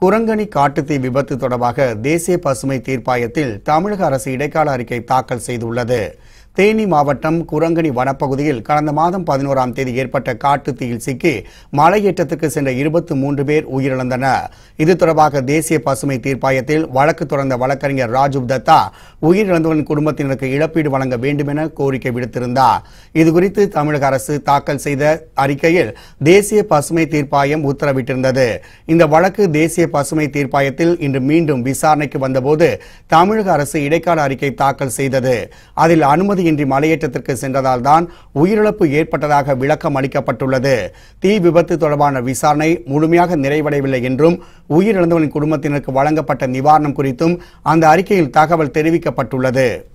குரங்கணி காட்டுத்தீ விபத்து தொடர்பாக தேசிய பசுமை தீர்ப்பாயத்தில் தமிழக அரசு இடைக்கால அறிக்கை தாக்கல் செய்துள்ளது தேனி மாவட்டம் குரங்கணி வனப்பகுதியில் கடந்த மாதம் பதினோராம் தேதி ஏற்பட்ட காட்டுத் தீயில் சிக்கி மலையேற்றத்துக்கு சென்ற இருபத்தி மூன்று பேர் உயிரிழந்தனர் இது தொடர்பாக தேசிய பசுமை தீர்ப்பாயத்தில் வழக்கு தொடர்ந்த வழக்கறிஞர் ராஜீவ் தத்தா உயிரிழந்தவரின் குடும்பத்தினருக்கு இழப்பீடு வழங்க வேண்டும் என கோரிக்கை விடுத்திருந்தார் இதுகுறித்து தமிழக அரசு தாக்கல் செய்த அறிக்கையில் தேசிய பசுமை தீர்ப்பாயம் உத்தரவிட்டிருந்தது இந்த வழக்கு தேசிய பசுமை தீர்ப்பாயத்தில் இன்று மீண்டும் விசாரணைக்கு வந்தபோது தமிழக அரசு இடைக்கால அறிக்கை தாக்கல் செய்தது அதில் அனுமதியின்றி மலையேற்றத்திற்கு சென்றதால் தான் உயிரிழப்பு ஏற்பட்டதாக விளக்கம் அளிக்கப்பட்டுள்ளது தீ விபத்து தொடர்பான விசாரணை முழுமையாக நிறைவடையவில்லை என்றும் உயிரிழந்தவரின் குடும்பத்தினருக்கு வழங்கப்பட்ட நிவாரணம் குறித்தும் அந்த அறிக்கையில் தகவல் தெரிவிக்கப்பட்டுள்ளது